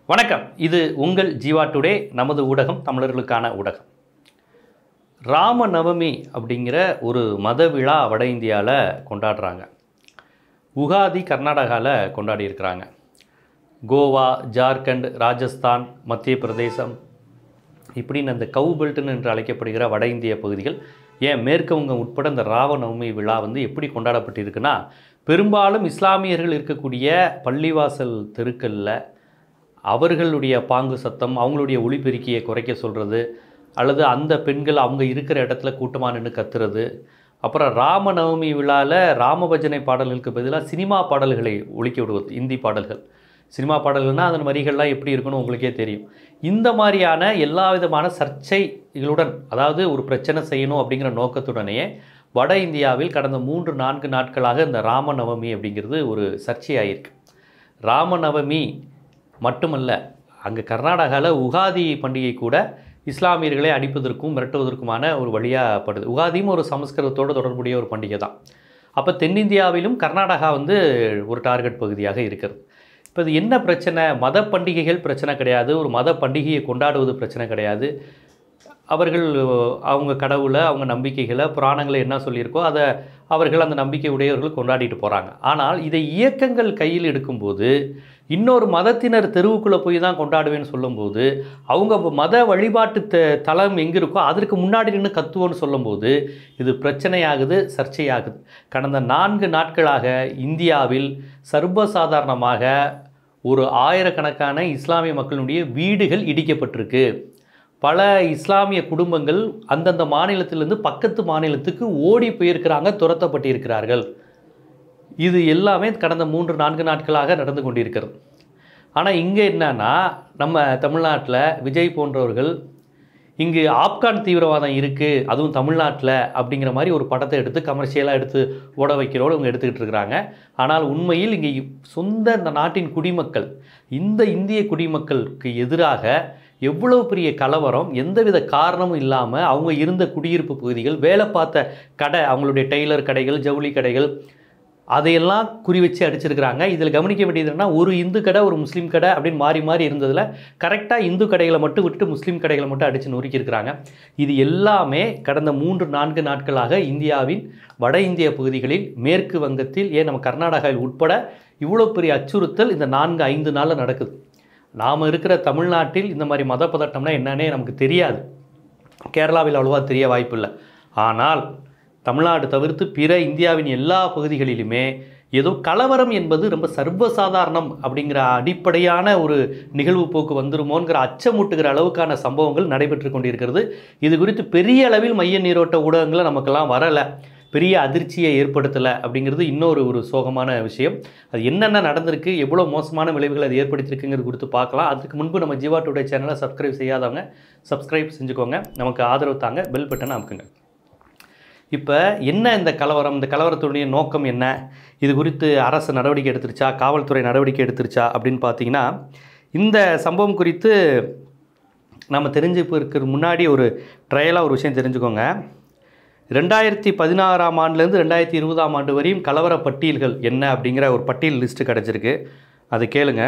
வணக்கம் இது உங்கள் ஜீவா டுடே நமது ஊடகம் தமிழர்களுக்கான ஊடகம் ராம நவமி அப்படிங்கிற ஒரு மத விழா வட இந்தியாவில் கொண்டாடுறாங்க உகாதி கர்நாடகாவில் கொண்டாடி இருக்கிறாங்க கோவா ஜார்க்கண்ட் ராஜஸ்தான் மத்திய பிரதேசம் இப்படின்னு அந்த கவு பெல்ட்னு என்று அழைக்கப்படுகிற வட இந்திய பகுதிகள் ஏன் மேற்கு வங்கம் உட்பட இந்த ராவநவமி விழா வந்து எப்படி கொண்டாடப்பட்டிருக்குன்னா பெரும்பாலும் இஸ்லாமியர்கள் இருக்கக்கூடிய பள்ளிவாசல் தெருக்களில் அவர்களுடைய பாங்கு சத்தம் அவங்களுடைய ஒளிபெருக்கியை குறைக்க சொல்கிறது அல்லது அந்த பெண்கள் அவங்க இருக்கிற இடத்துல கூட்டமாக நின்று கத்துறது அப்புறம் ராமநவமி விழாவில் ராமபஜனை பாடல்களுக்கு பதிலாக சினிமா பாடல்களை ஒழிக்க விடுவது இந்தி பாடல்கள் சினிமா பாடல்கள்னால் அதன் வரிகள்லாம் எப்படி இருக்கணும் உங்களுக்கே தெரியும் இந்த மாதிரியான எல்லா விதமான சர்ச்சைகளுடன் அதாவது ஒரு பிரச்சனை செய்யணும் அப்படிங்கிற நோக்கத்துடனேயே வட இந்தியாவில் கடந்த மூன்று நான்கு நாட்களாக இந்த ராமநவமி அப்படிங்கிறது ஒரு சர்ச்சையாயிருக்கு ராமநவமி மட்டுமல்ல அங்கே கர்நாடகாவில் உகாதி பண்டிகை கூட இஸ்லாமியர்களை அடிப்பதற்கும் மிரட்டுவதற்குமான ஒரு வழியாக படுது உகாதியும் ஒரு சமஸ்கிருதத்தோடு தொடர்புடைய ஒரு பண்டிகை தான் அப்போ தென்னிந்தியாவிலும் கர்நாடகா வந்து ஒரு டார்கெட் பகுதியாக இருக்கிறது இப்போ இது என்ன பிரச்சனை மத பண்டிகைகள் பிரச்சனை கிடையாது ஒரு மத பண்டிகையை கொண்டாடுவது பிரச்சனை கிடையாது அவர்கள் அவங்க கடவுளை அவங்க நம்பிக்கைகளை புராணங்களை என்ன சொல்லியிருக்கோ அதை அவர்கள் அந்த நம்பிக்கை உடையவர்கள் கொண்டாடிட்டு போகிறாங்க ஆனால் இதை இயக்கங்கள் கையில் எடுக்கும்போது இன்னொரு மதத்தினர் தெருவுக்குள்ளே போய் தான் கொண்டாடுவேன்னு சொல்லும்போது அவங்க மத வழிபாட்டு த தளம் எங்கே இருக்கோ அதற்கு முன்னாடி நின்று கத்துவோன்னு சொல்லும்போது இது பிரச்சனையாகுது சர்ச்சையாகுது கடந்த நான்கு நாட்களாக இந்தியாவில் சர்வசாதாரணமாக ஒரு ஆயிரக்கணக்கான இஸ்லாமிய மக்களுடைய வீடுகள் இடிக்கப்பட்டிருக்கு பல இஸ்லாமிய குடும்பங்கள் அந்தந்த மாநிலத்திலிருந்து பக்கத்து மாநிலத்துக்கு ஓடி போயிருக்கிறாங்க துரத்தப்பட்டிருக்கிறார்கள் இது எல்லாமே கடந்த மூன்று நான்கு நாட்களாக நடந்து கொண்டிருக்கிறது ஆனால் இங்கே என்னன்னா நம்ம தமிழ்நாட்டில் விஜய் போன்றவர்கள் இங்கு ஆப்கான் தீவிரவாதம் இருக்குது அதுவும் தமிழ்நாட்டில் அப்படிங்கிற மாதிரி ஒரு படத்தை எடுத்து கமர்ஷியலாக எடுத்து ஓட வைக்கிறோடு இவங்க எடுத்துக்கிட்டு இருக்கிறாங்க ஆனால் உண்மையில் இங்கே சொந்த இந்த நாட்டின் குடிமக்கள் இந்த இந்திய குடிமக்களுக்கு எதிராக எவ்வளவு பெரிய கலவரம் எந்தவித காரணமும் இல்லாமல் அவங்க இருந்த குடியிருப்பு பகுதிகள் வேலை பார்த்த கடை அவங்களுடைய டெய்லர் கடைகள் ஜவுளி கடைகள் அதையெல்லாம் குறி வச்சு அடிச்சிருக்கிறாங்க இதில் கவனிக்க வேண்டியது என்னன்னா ஒரு இந்து கடை ஒரு முஸ்லீம் கடை அப்படின்னு மாறி மாறி இருந்ததில் கரெக்டாக இந்து கடைகளை மட்டும் விட்டுட்டு முஸ்லீம் கடைகளை மட்டும் அடித்து நொறுக்கியிருக்கிறாங்க இது எல்லாமே கடந்த மூன்று நான்கு நாட்களாக இந்தியாவின் வட இந்திய பகுதிகளில் மேற்கு வங்கத்தில் ஏன் நம்ம கர்நாடகாவில் உட்பட இவ்வளோ பெரிய அச்சுறுத்தல் இந்த நான்கு ஐந்து நாளில் நடக்குது நாம் இருக்கிற தமிழ்நாட்டில் இந்த மாதிரி மத பதட்டம்னா என்னன்னே நமக்கு தெரியாது கேரளாவில் அவ்வளோவா தெரிய வாய்ப்பில்லை ஆனால் தமிழ்நாடு தவிர்த்து பிற இந்தியாவின் எல்லா பகுதிகளிலுமே ஏதோ கலவரம் என்பது ரொம்ப சர்வசாதாரணம் அப்படிங்கிற அடிப்படையான ஒரு நிகழ்வு போக்கு வந்துருமோங்கிற அச்சமூட்டுகிற அளவுக்கான சம்பவங்கள் நடைபெற்று கொண்டிருக்கிறது இது குறித்து பெரிய அளவில் மைய நீரோட்ட ஊடகங்களை நமக்கெல்லாம் வரலை பெரிய அதிர்ச்சியை ஏற்படுத்தலை அப்படிங்கிறது இன்னொரு ஒரு சோகமான விஷயம் அது என்னென்ன நடந்திருக்கு எவ்வளோ மோசமான விளைவுகள் அது ஏற்படுத்தியிருக்குங்கிறது குறித்து பார்க்கலாம் அதுக்கு முன்பு நம்ம ஜீவா டுடே சேனலை சப்ஸ்கிரைப் செய்யாதவங்க சப்ஸ்கிரைப் செஞ்சுக்கோங்க நமக்கு ஆதரவு தாங்க பெல் பட்டனை அமுக்குங்க இப்போ என்ன இந்த கலவரம் இந்த கலவரத்துடைய நோக்கம் என்ன இது குறித்து அரசு நடவடிக்கை எடுத்துருச்சா காவல்துறை நடவடிக்கை எடுத்துருச்சா அப்படின்னு பார்த்தீங்கன்னா இந்த சம்பவம் குறித்து நம்ம தெரிஞ்சு இருக்கிற முன்னாடி ஒரு ட்ரையலாக ஒரு விஷயம் தெரிஞ்சுக்கோங்க ரெண்டாயிரத்தி பதினாறாம் ஆண்டுலேருந்து ரெண்டாயிரத்தி இருபதாம் ஆண்டு வரையும் கலவர பட்டியல்கள் என்ன அப்படிங்கிற ஒரு பட்டியல் லிஸ்ட்டு கிடச்சிருக்கு அது கேளுங்க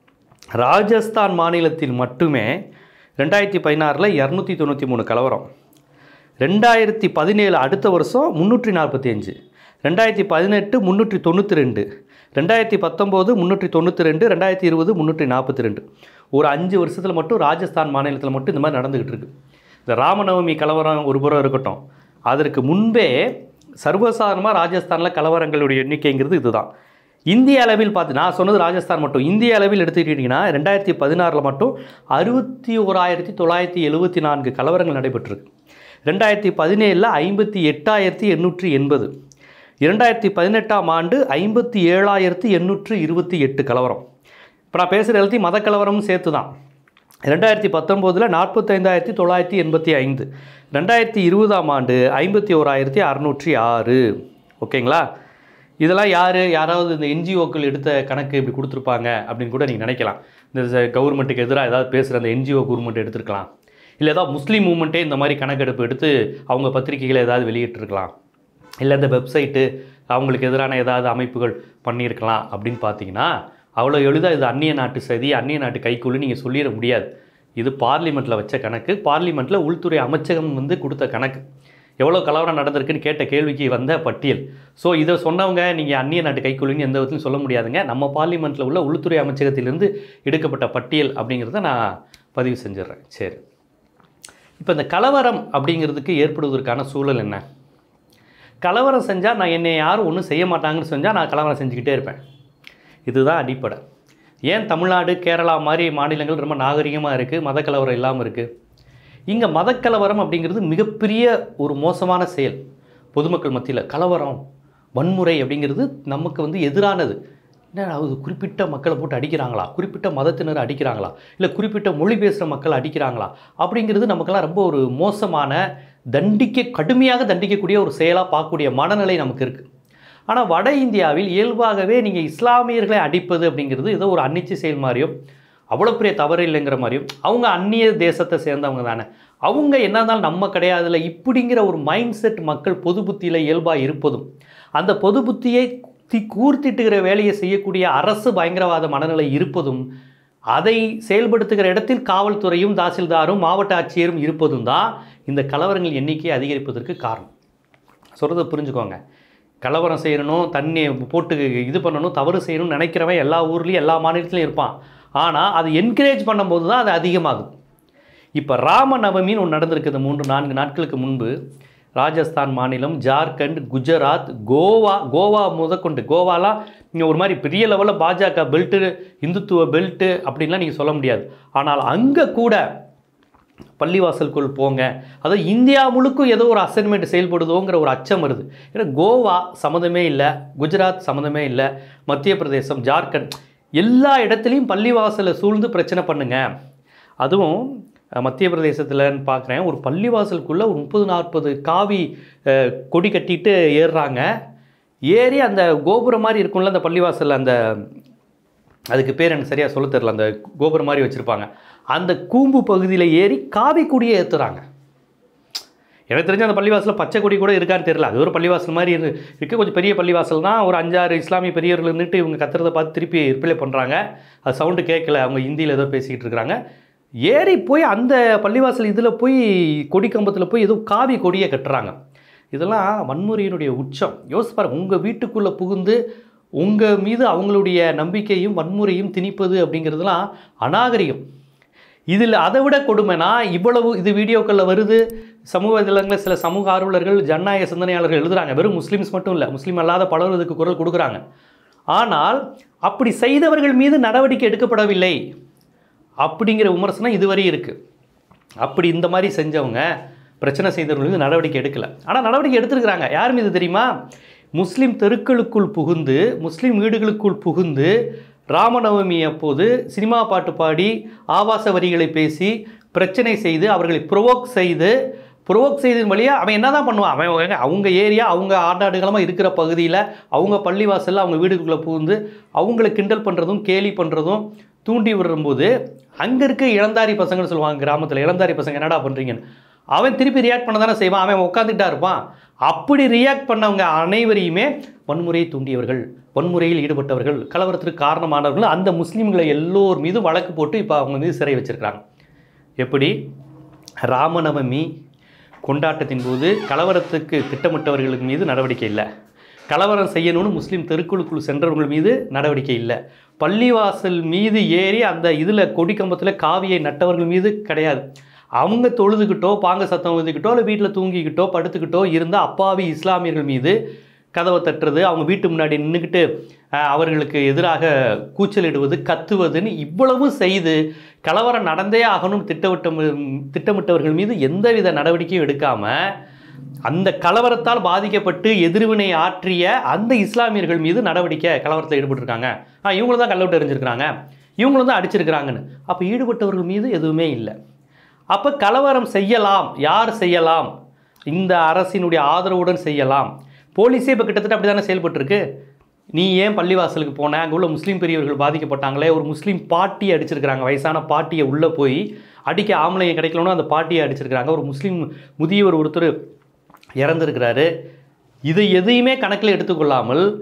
ராஜஸ்தான் மாநிலத்தில் மட்டுமே ரெண்டாயிரத்தி பதினாறில் இரநூத்தி தொண்ணூற்றி மூணு கலவரம் ரெண்டாயிரத்தி பதினேழு அடுத்த வருஷம் முந்நூற்றி நாற்பத்தி அஞ்சு ரெண்டாயிரத்தி பதினெட்டு முந்நூற்றி தொண்ணூற்றி ரெண்டு ரெண்டாயிரத்தி பத்தொம்போது முந்நூற்றி தொண்ணூற்றி ரெண்டு ரெண்டாயிரத்தி இருபது முந்நூற்றி நாற்பத்தி ரெண்டு ஒரு அஞ்சு வருஷத்தில் மட்டும் ராஜஸ்தான் மாநிலத்தில் மட்டும் இந்த மாதிரி நடந்துக்கிட்டு இருக்கு இந்த ராமநவமி கலவரம் ஒரு புறம் இருக்கட்டும் அதற்கு முன்பே சர்வசாதாரணமாக ராஜஸ்தானில் கலவரங்களுடைய எண்ணிக்கைங்கிறது இதுதான் இந்திய அளவில் பார்த்து நான் சொன்னது ராஜஸ்தான் மட்டும் இந்திய அளவில் எடுத்துக்கிட்டிங்கன்னா ரெண்டாயிரத்தி பதினாறில் மட்டும் அறுபத்தி ஓராயிரத்தி தொள்ளாயிரத்தி எழுபத்தி நான்கு கலவரங்கள் நடைபெற்றிருக்கு ரெண்டாயிரத்தி பதினேழில் ஐம்பத்தி எட்டாயிரத்தி எண்ணூற்றி எண்பது இரண்டாயிரத்தி பதினெட்டாம் ஆண்டு ஐம்பத்தி ஏழாயிரத்தி எண்ணூற்று இருபத்தி எட்டு கலவரம் இப்போ நான் பேசுகிற எல்லாத்தையும் மத கலவரமும் சேர்த்து தான் ரெண்டாயிரத்தி பத்தொம்போதில் நாற்பத்தைந்தாயிரத்தி தொள்ளாயிரத்தி எண்பத்தி ஐந்து ரெண்டாயிரத்தி இருபதாம் ஆண்டு ஐம்பத்தி ஓராயிரத்தி அறநூற்றி ஆறு ஓகேங்களா இதெல்லாம் யார் யாராவது இந்த என்ஜிஓக்கள் எடுத்த கணக்கு இப்படி கொடுத்துருப்பாங்க அப்படின்னு கூட நீங்கள் நினைக்கலாம் இந்த கவர்மெண்ட்டுக்கு எதிராக ஏதாவது பேசுகிற அந்த என்ஜிஓ கவர்மெண்ட் எடுத்திருக்கலாம் இல்லை ஏதாவது முஸ்லீம் மூமெண்ட்டே இந்த மாதிரி கணக்கெடுப்பு எடுத்து அவங்க பத்திரிகைகளை ஏதாவது வெளியிட்டிருக்கலாம் இல்லை இந்த வெப்சைட்டு அவங்களுக்கு எதிரான ஏதாவது அமைப்புகள் பண்ணியிருக்கலாம் அப்படின்னு பார்த்தீங்கன்னா அவ்வளோ எளிதாக இது அந்நிய நாட்டு சதி அந்நிய நாட்டு கைக்குள்ளே நீங்கள் சொல்லிட முடியாது இது பார்லிமெண்ட்டில் வச்ச கணக்கு பார்லிமெண்ட்டில் உள்துறை அமைச்சகம் வந்து கொடுத்த கணக்கு எவ்வளோ கலவரம் நடந்திருக்குன்னு கேட்ட கேள்விக்கு வந்த பட்டியல் ஸோ இதை சொன்னவங்க நீங்கள் அந்நிய நாட்டு கைக்குள்ளின்னு எந்த விதத்திலும் சொல்ல முடியாதுங்க நம்ம பார்லிமெண்ட்டில் உள்ள உள்துறை அமைச்சகத்திலிருந்து எடுக்கப்பட்ட பட்டியல் அப்படிங்கிறத நான் பதிவு செஞ்சிடுறேன் சரி இப்போ இந்த கலவரம் அப்படிங்கிறதுக்கு ஏற்படுவதற்கான சூழல் என்ன கலவரம் செஞ்சால் நான் என்னை யாரும் ஒன்றும் செய்ய மாட்டாங்கன்னு செஞ்சால் நான் கலவரம் செஞ்சுக்கிட்டே இருப்பேன் இதுதான் அடிப்படை ஏன் தமிழ்நாடு கேரளா மாதிரி மாநிலங்கள் ரொம்ப நாகரிகமாக இருக்குது மதக்கலவரம் இல்லாமல் இருக்குது இங்கே மதக்கலவரம் அப்படிங்கிறது மிகப்பெரிய ஒரு மோசமான செயல் பொதுமக்கள் மத்தியில் கலவரம் வன்முறை அப்படிங்கிறது நமக்கு வந்து எதிரானது என்ன அது குறிப்பிட்ட மக்களை போட்டு அடிக்கிறாங்களா குறிப்பிட்ட மதத்தினர் அடிக்கிறாங்களா இல்லை குறிப்பிட்ட மொழி பேசுகிற மக்கள் அடிக்கிறாங்களா அப்படிங்கிறது நமக்கெல்லாம் ரொம்ப ஒரு மோசமான தண்டிக்க கடுமையாக தண்டிக்கக்கூடிய ஒரு செயலாக பார்க்கக்கூடிய மனநிலை நமக்கு இருக்குது ஆனால் வட இந்தியாவில் இயல்பாகவே நீங்கள் இஸ்லாமியர்களை அடிப்பது அப்படிங்கிறது ஏதோ ஒரு அன்னிச்சை செயல் மாதிரியும் அவ்வளோ பெரிய தவறு இல்லைங்கிற மாதிரியும் அவங்க அந்நிய தேசத்தை சேர்ந்தவங்க தானே அவங்க என்ன இருந்தாலும் நம்ம கிடையாதுல இப்படிங்கிற ஒரு மைண்ட் செட் மக்கள் பொது புத்தியில் இயல்பாக இருப்பதும் அந்த பொது புத்தியை தி கூர்த்திட்டுகிற வேலையை செய்யக்கூடிய அரசு பயங்கரவாத மனநிலை இருப்பதும் அதை செயல்படுத்துகிற இடத்தில் காவல்துறையும் தாசில்தாரும் மாவட்ட ஆட்சியரும் இருப்பதும் தான் இந்த கலவரங்கள் எண்ணிக்கையை அதிகரிப்பதற்கு காரணம் சொல்கிறத புரிஞ்சுக்கோங்க கலவரம் செய்யணும் தண்ணி போட்டு இது பண்ணணும் தவறு செய்யணும்னு நினைக்கிறவன் எல்லா ஊர்லேயும் எல்லா மாநிலத்திலையும் இருப்பான் ஆனால் அது என்கரேஜ் பண்ணும்போது தான் அது அதிகமாகும் இப்போ ராமநவமின்னு ஒன்று நடந்திருக்குது மூன்று நான்கு நாட்களுக்கு முன்பு ராஜஸ்தான் மாநிலம் ஜார்க்கண்ட் குஜராத் கோவா கோவா முதற்கொண்டு கோவாலாம் இங்கே ஒரு மாதிரி பெரிய லெவலில் பாஜக பெல்ட்டு இந்துத்துவ பெல்ட்டு அப்படின்லாம் நீங்கள் சொல்ல முடியாது ஆனால் அங்கே கூட பள்ளிவாசலுக்குள் போங்க அதாவது இந்தியா முழுக்கும் ஏதோ ஒரு அசைன்மெண்ட் செயல்படுதோங்கிற ஒரு அச்சம் வருது ஏன்னா கோவா சம்மந்தமே இல்லை குஜராத் சம்மந்தமே இல்லை மத்திய பிரதேசம் ஜார்க்கண்ட் எல்லா இடத்துலையும் பள்ளிவாசலை சூழ்ந்து பிரச்சனை பண்ணுங்க அதுவும் அஹ், மத்திய பிரதேசத்தில்னு பார்க்குறேன் ஒரு பள்ளிவாசலுக்குள்ளே ஒரு முப்பது நாற்பது காவி அஹ், கொடி கட்டிட்டு ஏறுறாங்க ஏறி அந்த கோபுரம் மாதிரி இருக்கும்ல அந்த பள்ளிவாசலில் அந்த அதுக்கு பேர் எனக்கு சரியாக சொல்ல தெரில அந்த கோபுரம் மாதிரி வச்சுருப்பாங்க அந்த கூம்பு பகுதியில் ஏறி காவி கொடியை ஏற்றுறாங்க எனக்கு தெரிஞ்ச அந்த பள்ளிவாசலில் பச்சை கொடி கூட இருக்கான்னு தெரியல அது ஒரு பள்ளிவாசல் மாதிரி இரு இருக்குது கொஞ்சம் பெரிய பள்ளிவாசல் தான் ஒரு அஞ்சாறு இஸ்லாமிய பெரியவர்கள் நின்றுட்டு இவங்க கத்துறதை பார்த்து திருப்பி ரிப்ளை பண்ணுறாங்க அது சவுண்டு கேட்கல அவங்க ஹிந்தியில் ஏதோ பேசிக்கிட்டு இருக்கிறாங்க ஏறி போய் அந்த பள்ளிவாசல் இதில் போய் கொடி கம்பத்தில் போய் ஏதோ காவி கொடியை கட்டுறாங்க இதெல்லாம் வன்முறையினுடைய உச்சம் யோசிச்சு பாருங்க உங்கள் வீட்டுக்குள்ளே புகுந்து உங்கள் மீது அவங்களுடைய நம்பிக்கையும் வன்முறையும் திணிப்பது அப்படிங்கிறதுலாம் அநாகரிகம் இதில் அதை விட கொடுமைனா இவ்வளவு இது வீடியோக்களில் வருது சமூக வலைதளங்களில் சில சமூக ஆர்வலர்கள் ஜனநாயக சிந்தனையாளர்கள் எழுதுறாங்க வெறும் முஸ்லீம்ஸ் மட்டும் இல்லை முஸ்லீம் அல்லாத பலரும் இதுக்கு குரல் கொடுக்குறாங்க ஆனால் அப்படி செய்தவர்கள் மீது நடவடிக்கை எடுக்கப்படவில்லை அப்படிங்கிற விமர்சனம் இதுவரை இருக்குது அப்படி இந்த மாதிரி செஞ்சவங்க பிரச்சனை செய்தவர்கள் மீது நடவடிக்கை எடுக்கல ஆனால் நடவடிக்கை எடுத்திருக்கிறாங்க யார் மீது தெரியுமா முஸ்லீம் தெருக்களுக்குள் புகுந்து முஸ்லீம் வீடுகளுக்குள் புகுந்து ராமநவமி அப்போது சினிமா பாட்டு பாடி ஆபாச வரிகளை பேசி பிரச்சனை செய்து அவர்களை ப்ரொவோக் செய்து ப்ரொவோக் செய்ததன் வழியாக அவன் என்ன தான் பண்ணுவான் அவன் அவங்க- அவங்க ஏரியா அவங்க ஆண்டாடுகளமாக இருக்கிற பகுதியில் அவங்க பள்ளிவாசலில் அவங்க வீடுக்குள்ளே புகுந்து அவங்கள கிண்டல் பண்ணுறதும் கேலி பண்ணுறதும் தூண்டி விடும்போது அங்கே இருக்க இளந்தாரி பசங்கன்னு சொல்லுவாங்க கிராமத்தில் இளந்தாரி பசங்க என்னடா பண்ணுறீங்கன்னு அவன் திருப்பி ரியாக்ட் பண்ண தானே செய்வான் அவன் உட்காந்துக்கிட்டா இருப்பான் அப்படி ரியாக்ட் பண்ணவங்க அனைவரையுமே வன்முறையை தூண்டியவர்கள் வன்முறையில் ஈடுபட்டவர்கள் கலவரத்திற்கு காரணமானவர்கள் அந்த முஸ்லீம்களை எல்லோர் மீது வழக்கு போட்டு இப்போ அவங்க மீது சிறை வச்சிருக்காங்க எப்படி ராமநவமி கொண்டாட்டத்தின் போது கலவரத்துக்கு திட்டமிட்டவர்கள் மீது நடவடிக்கை இல்லை கலவரம் செய்யணும்னு முஸ்லீம் தெருக்குழுக்குள் சென்றவர்கள் மீது நடவடிக்கை இல்லை பள்ளிவாசல் மீது ஏறி அந்த இதில் கொடிக்கம்பத்தில் காவியை நட்டவர்கள் மீது கிடையாது அவங்க தொழுதுகிட்டோ பாங்க சத்தம் ஊதிக்கிட்டோ இல்லை வீட்டில் தூங்கிக்கிட்டோ படுத்துக்கிட்டோ இருந்த அப்பாவி இஸ்லாமியர்கள் மீது கதவை தட்டுறது அவங்க வீட்டு முன்னாடி நின்றுக்கிட்டு அஹ், அவர்களுக்கு எதிராக கூச்சலிடுவது கத்துவதுன்னு இவ்வளவு செய்து கலவரம் நடந்தே ஆகணும்னு திட்டமிட்ட திட்டமிட்டவர்கள் மீது எந்தவித நடவடிக்கையும் எடுக்காமல் அந்த கலவரத்தால் பாதிக்கப்பட்டு எதிர்வினை ஆற்றிய அந்த இஸ்லாமியர்கள் மீது நடவடிக்கை கலவரத்தில் ஈடுபட்டிருக்காங்க ஆ இவங்களும் தான் கல்லவிட்டு எறிஞ்சிருக்கிறாங்க இவங்களும் தான் அடிச்சிருக்கிறாங்கன்னு அப்போ ஈடுபட்டவர்கள் மீது எதுவுமே இல்லை அப்போ கலவரம் செய்யலாம் யார் செய்யலாம் இந்த அரசினுடைய ஆதரவுடன் செய்யலாம் போலீஸே இப்போ கிட்டத்தட்ட அப்படி தானே செயல்பட்டுருக்கு நீ ஏன் பள்ளிவாசலுக்கு போன அங்கே உள்ள முஸ்லீம் பெரியவர்கள் பாதிக்கப்பட்டாங்களே ஒரு முஸ்லீம் பாட்டி அடிச்சிருக்கிறாங்க வயசான பாட்டியை உள்ளே போய் அடிக்க ஆம்பளைங்க கிடைக்கலன்னு அந்த பாட்டியை அடிச்சிருக்கிறாங்க ஒரு முஸ்லீம் முதியவர் ஒருத்தர் இறந்துருக்கிறாரு இதை எதையுமே கணக்கில் எடுத்துக்கொள்ளாமல்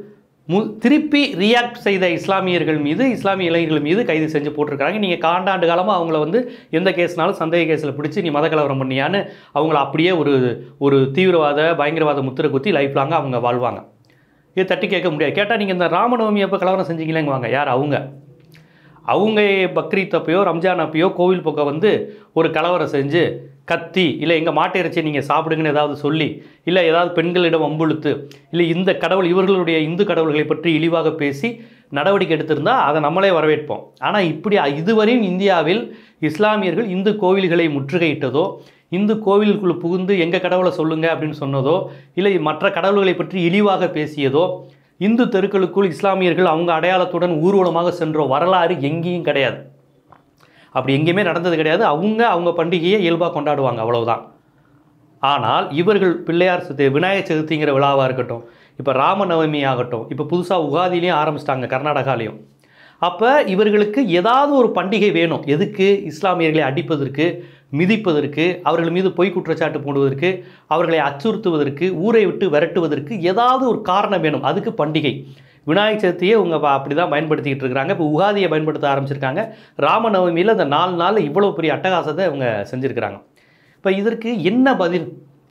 மு திருப்பி ரியாக்ட் செய்த இஸ்லாமியர்கள் மீது இஸ்லாமிய இளைஞர்கள் மீது கைது செஞ்சு போட்டிருக்காங்க நீங்கள் காண்டாண்டு காலமாக அவங்கள வந்து எந்த கேஸ்னாலும் சந்தேக கேஸில் பிடிச்சி நீ மத கலவரம் பண்ணியான்னு அவங்கள அப்படியே ஒரு ஒரு தீவிரவாத பயங்கரவாத முத்திரை குத்தி லைஃப் லாங்காக அவங்க வாழ்வாங்க இது தட்டி கேட்க முடியாது கேட்டால் நீங்கள் இந்த ராமநவமி அப்போ கலவரம் செஞ்சீங்களேங்க வாங்க யார் அவங்க அவங்க பக்ரீத் அப்பயோ ரம்ஜான் அப்பயோ கோவில் பக்கம் வந்து ஒரு கலவரம் செஞ்சு கத்தி இல்லை எங்கள் மாட்டு இறைச்சி நீங்கள் சாப்பிடுங்கன்னு ஏதாவது சொல்லி இல்லை ஏதாவது பெண்களிடம் வம்புழுத்து இல்லை இந்த கடவுள் இவர்களுடைய இந்து கடவுள்களை பற்றி இழிவாக பேசி நடவடிக்கை எடுத்திருந்தா அதை நம்மளே வரவேற்போம் ஆனால் இப்படி இதுவரையும் இந்தியாவில் இஸ்லாமியர்கள் இந்து கோவில்களை முற்றுகையிட்டதோ இந்து கோவிலுக்குள்ள புகுந்து எங்கள் கடவுளை சொல்லுங்க அப்படின்னு சொன்னதோ இல்லை மற்ற கடவுள்களை பற்றி இழிவாக பேசியதோ இந்து தெருக்களுக்குள் இஸ்லாமியர்கள் அவங்க அடையாளத்துடன் ஊர்வலமாக சென்ற வரலாறு எங்கேயும் கிடையாது அப்படி எங்கேயுமே நடந்தது கிடையாது அவங்க அவங்க பண்டிகையை இயல்பாக கொண்டாடுவாங்க அவ்வளவுதான் ஆனால் இவர்கள் பிள்ளையார் சதுர்த்தி விநாயகர் சதுர்த்திங்கிற விழாவாக இருக்கட்டும் இப்போ ராமநவமி ஆகட்டும் இப்போ புதுசாக உகாதிலையும் ஆரம்பிச்சிட்டாங்க கர்நாடகாலையும் அப்போ இவர்களுக்கு ஏதாவது ஒரு பண்டிகை வேணும் எதுக்கு இஸ்லாமியர்களை அடிப்பதற்கு மிதிப்பதற்கு அவர்கள் மீது பொய் குற்றச்சாட்டு போடுவதற்கு அவர்களை அச்சுறுத்துவதற்கு ஊரை விட்டு விரட்டுவதற்கு ஏதாவது ஒரு காரணம் வேணும் அதுக்கு பண்டிகை விநாயகர் சதுர்த்தியை இவங்க அப்படி தான் பயன்படுத்திக்கிட்டு இருக்கிறாங்க இப்போ உகாதியை பயன்படுத்த ஆரம்பிச்சிருக்காங்க ராமநவமியில் அந்த நாலு நாள் இவ்வளோ பெரிய அட்டகாசத்தை இவங்க செஞ்சுருக்கிறாங்க இப்போ இதற்கு என்ன பதில்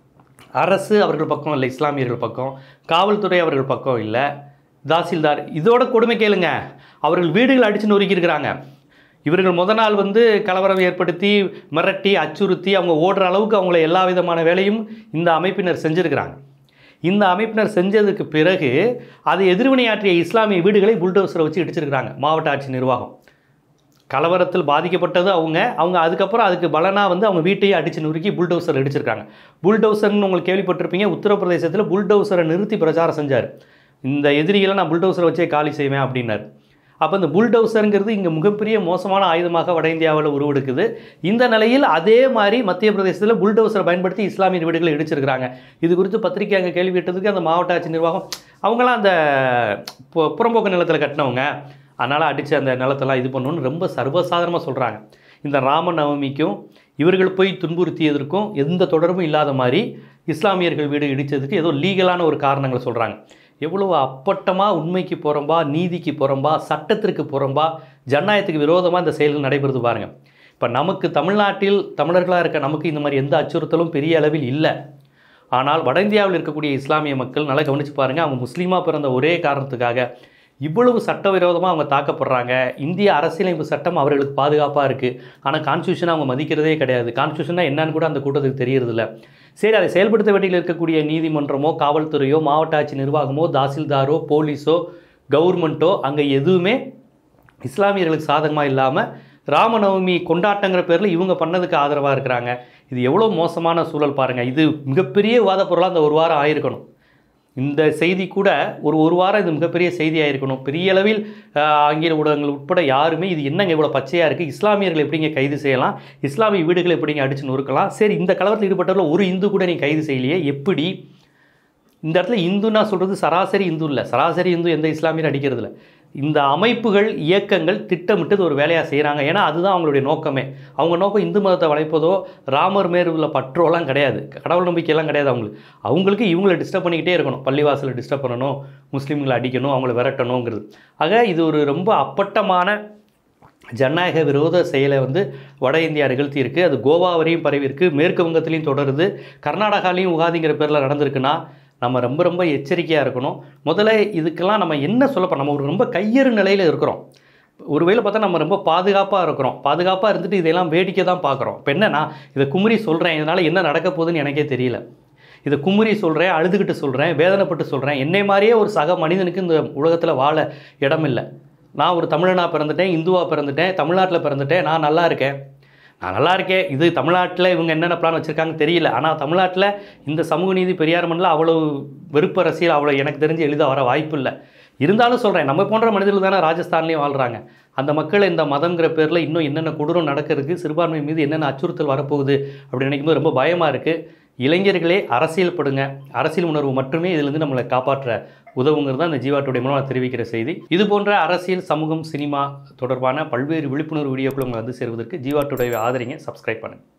அரசு அவர்கள் பக்கம் இல்லை இஸ்லாமியர்கள் பக்கம் காவல்துறை அவர்கள் பக்கம் இல்லை தாசில்தார் இதோட கொடுமை கேளுங்க அவர்கள் வீடுகள் அடிச்சு நொறுக்கியிருக்கிறாங்க இவர்கள் முத நாள் வந்து கலவரம் ஏற்படுத்தி மிரட்டி அச்சுறுத்தி அவங்க ஓடுற அளவுக்கு அவங்கள எல்லா விதமான வேலையும் இந்த அமைப்பினர் செஞ்சுருக்கிறாங்க இந்த அமைப்பினர் செஞ்சதுக்கு பிறகு அதை எதிர்வினையாற்றிய இஸ்லாமிய வீடுகளை புல்டோசரை வச்சு இடிச்சிருக்கிறாங்க மாவட்ட ஆட்சி நிர்வாகம் கலவரத்தில் பாதிக்கப்பட்டது அவங்க அவங்க அதுக்கப்புறம் அதுக்கு பலனாக வந்து அவங்க வீட்டையே அடித்து நொறுக்கி புல்டோசர் அடிச்சிருக்காங்க புல்டோசர்னு உங்களுக்கு கேள்விப்பட்டிருப்பீங்க உத்தரப்பிரதேசத்தில் புல்டோசரை நிறுத்தி பிரச்சாரம் செஞ்சார் இந்த எதிரிகளை நான் புல்டோசரை வச்சே காலி செய்வேன் அப்படின்னார் அப்போ இந்த புல்டோசருங்கிறது இங்கே மிகப்பெரிய மோசமான ஆயுதமாக வட இந்தியாவில் உருவெடுக்குது இந்த நிலையில் அதே மாதிரி மத்திய பிரதேசத்தில் புல்டோசரை பயன்படுத்தி இஸ்லாமிய வீடுகளை இடிச்சிருக்கிறாங்க இது குறித்து பத்திரிக்கை அங்கே கேள்வி கேட்டதுக்கு அந்த மாவட்ட ஆட்சி நிர்வாகம் அவங்களாம் அந்த பு- புறம்போக்கு நிலத்தில் கட்டினவங்க அதனால் அடித்து அந்த நிலத்தெல்லாம் இது பண்ணணும்னு ரொம்ப சர்வசாதாரணமாக சொல்கிறாங்க இந்த ராமநவமிக்கும் இவர்கள் போய் துன்புறுத்தியதற்கும் எந்த தொடர்பும் இல்லாத மாதிரி இஸ்லாமியர்கள் வீடு இடித்ததுக்கு ஏதோ லீகலான ஒரு காரணங்களை சொல்கிறாங்க எவ்வளவு அப்பட்டமாக உண்மைக்கு புறம்பா நீதிக்கு புறம்பா சட்டத்திற்கு புறம்பா ஜனநாயகத்துக்கு விரோதமாக இந்த செயல்கள் நடைபெறுது பாருங்கள் இப்போ நமக்கு தமிழ்நாட்டில் தமிழர்களாக இருக்க நமக்கு இந்த மாதிரி எந்த அச்சுறுத்தலும் பெரிய அளவில் இல்லை ஆனால் வட இந்தியாவில் இருக்கக்கூடிய இஸ்லாமிய மக்கள் நல்லா கவனிச்சு பாருங்கள் அவங்க முஸ்லீமாக பிறந்த ஒரே காரணத்துக்காக இவ்வளவு சட்டவிரோதமாக அவங்க தாக்கப்படுறாங்க இந்திய அரசியலமைப்பு சட்டம் அவர்களுக்கு பாதுகாப்பாக இருக்குது ஆனால் கான்ஸ்டியூஷனை அவங்க மதிக்கிறதே கிடையாது கான்ஸ்டியூஷனா என்னன்னு கூட அந்த கூட்டத்துக்கு தெரியறதில்ல சரி அதை செயல்படுத்த வேண்டியில் இருக்கக்கூடிய நீதிமன்றமோ காவல்துறையோ மாவட்ட ஆட்சி நிர்வாகமோ தாசில்தாரோ போலீஸோ கவர்மெண்ட்டோ அங்கே எதுவுமே இஸ்லாமியர்களுக்கு சாதகமாக இல்லாமல் ராமநவமி கொண்டாட்டங்கிற பேரில் இவங்க பண்ணதுக்கு ஆதரவாக இருக்கிறாங்க இது எவ்வளோ மோசமான சூழல் பாருங்கள் இது மிகப்பெரிய விவாத பொருளாக அந்த ஒரு வாரம் ஆயிருக்கணும் இந்த செய்தி கூட ஒரு ஒரு வாரம் இது மிகப்பெரிய செய்தியாக இருக்கணும் பெரிய அளவில் ஆஹ், ஆங்கில ஊடகங்கள் உட்பட யாருமே இது என்னங்க இவ்வளோ பச்சையாக இருக்குது இஸ்லாமியர்கள் எப்படிங்க கைது செய்யலாம் இஸ்லாமிய வீடுகளை எப்படிங்க அடிச்சு நொறுக்கலாம் சரி இந்த கலவரத்தில் ஈடுபட்டவர்கள் ஒரு இந்து கூட நீ கைது செய்யலையே எப்படி இந்த இடத்துல இந்துன்னா சொல்கிறது சராசரி இந்து இல்லை சராசரி இந்து எந்த இஸ்லாமியரும் அடிக்கிறது இல்ல இந்த அமைப்புகள் இயக்கங்கள் திட்டமிட்டு இது ஒரு வேலையாக செய்கிறாங்க ஏன்னா அதுதான் அவங்களுடைய நோக்கமே அவங்க நோக்கம் இந்து மதத்தை வளைப்பதோ ராமர் மேல் உள்ள பற்றோலாம் கிடையாது கடவுள் நம்பிக்கையெல்லாம் கிடையாது அவங்களுக்கு அவங்களுக்கு இவங்களை டிஸ்டர்ப் பண்ணிக்கிட்டே இருக்கணும் பள்ளிவாசலை டிஸ்டர்ப் பண்ணணும் முஸ்லீம்களை அடிக்கணும் அவங்கள விரட்டணுங்கிறது ஆக இது ஒரு ரொம்ப அப்பட்டமான ஜனநாயக விரோத செயலை வந்து வட இந்தியா நிகழ்த்தியிருக்கு அது கோவா வரையும் பரவியிருக்கு மேற்கு வங்கத்திலையும் தொடருது கர்நாடகாலையும் உகாதிங்கிற பேரில் நடந்திருக்குன்னா நம்ம ரொம்ப ரொம்ப எச்சரிக்கையாக இருக்கணும் முதல்ல இதுக்கெல்லாம் நம்ம என்ன சொல்லப்போம் நம்ம ஒரு ரொம்ப கையறு நிலையில் இருக்கிறோம் ஒருவேளை பார்த்தா நம்ம ரொம்ப பாதுகாப்பாக இருக்கிறோம் பாதுகாப்பாக இருந்துட்டு இதெல்லாம் வேடிக்கை தான் பார்க்குறோம் இப்போ என்னன்னா இதை குமுறி சொல்கிறேன் இதனால் என்ன நடக்க போகுதுன்னு எனக்கே தெரியல இதை குமுறி சொல்கிறேன் அழுதுகிட்டு சொல்கிறேன் வேதனைப்பட்டு சொல்கிறேன் என்னை மாதிரியே ஒரு சக மனிதனுக்கு இந்த உலகத்தில் வாழ இடம் இல்லை நான் ஒரு தமிழனாக பிறந்துட்டேன் இந்துவாக பிறந்துட்டேன் தமிழ்நாட்டில் பிறந்துட்டேன் நான் நல்லா இருக்கேன் நான் நல்லா இருக்கேன் இது தமிழ்நாட்டில் இவங்க என்னென்ன பிளான் வச்சுருக்காங்க தெரியல ஆனால் தமிழ்நாட்டில் இந்த சமூக நீதி பெரியார் மண்ணில் அவ்வளோ வெறுப்பு அரசியல் அவ்வளோ எனக்கு தெரிஞ்சு எளிதாக வர வாய்ப்பு இல்லை இருந்தாலும் சொல்கிறேன் நம்ம போன்ற மனிதர்கள் தானே ராஜஸ்தான்லேயும் வாழ்கிறாங்க அந்த மக்கள் இந்த மதங்கிற பேரில் இன்னும் என்னென்ன கொடூரம் நடக்கிறதுக்கு சிறுபான்மை மீது என்னென்ன அச்சுறுத்தல் வரப்போகுது அப்படி நினைக்கும் போது ரொம்ப பயமாக இருக்குது இளைஞர்களே அரசியல் படுங்க அரசியல் உணர்வு மட்டுமே இதிலிருந்து நம்மளை காப்பாற்ற உதவுங்கிறது தான் இந்த ஜீவாட்டுடைய மூலம் நான் தெரிவிக்கிற செய்தி இது போன்ற அரசியல் சமூகம் சினிமா தொடர்பான பல்வேறு விழிப்புணர்வு வீடியோக்கள் உங்களை வந்து சேருவதற்கு ஜீவாட்டுடைய ஆதரிங்க சப்ஸ்கிரைப் பண்ணுங்கள்